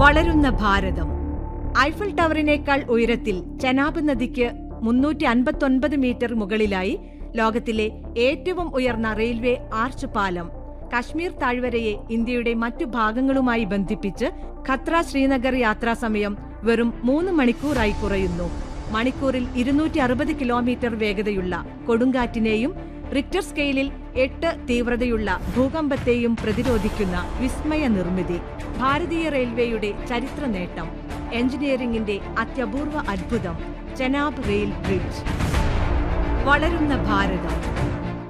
വളരുന്ന ഭാരതം ഐഫൽ ടവറിനേക്കാൾ ഉയരത്തിൽ ചെനാബ് നദിക്ക് മുന്നൂറ്റി അൻപത്തൊൻപത് മീറ്റർ മുകളിലായി ലോകത്തിലെ ഏറ്റവും ഉയർന്ന റെയിൽവേ ആർച്ച് പാലം കശ്മീർ താഴ്വരയെ ഇന്ത്യയുടെ മറ്റു ഭാഗങ്ങളുമായി ബന്ധിപ്പിച്ച് ഖത്ര ശ്രീനഗർ യാത്രാസമയം വെറും മൂന്ന് മണിക്കൂറായി കുറയുന്നു മണിക്കൂറിൽ ഇരുന്നൂറ്റി അറുപത് കിലോമീറ്റർ വേഗതയുള്ള കൊടുങ്കാറ്റിനെയും റിക്ടർ സ്കെയിലിൽ എട്ട് തീവ്രതയുള്ള ഭൂകമ്പത്തെയും പ്രതിരോധിക്കുന്ന വിസ്മയ നിർമ്മിതി ഭാരതീയ റെയിൽവേയുടെ ചരിത്ര നേട്ടം എഞ്ചിനീയറിംഗിന്റെ അത്യപൂർവ അത്ഭുതം ചെനാബ് റെയിൽ ബ്രിഡ്ജ് വളരുന്ന ഭാരതം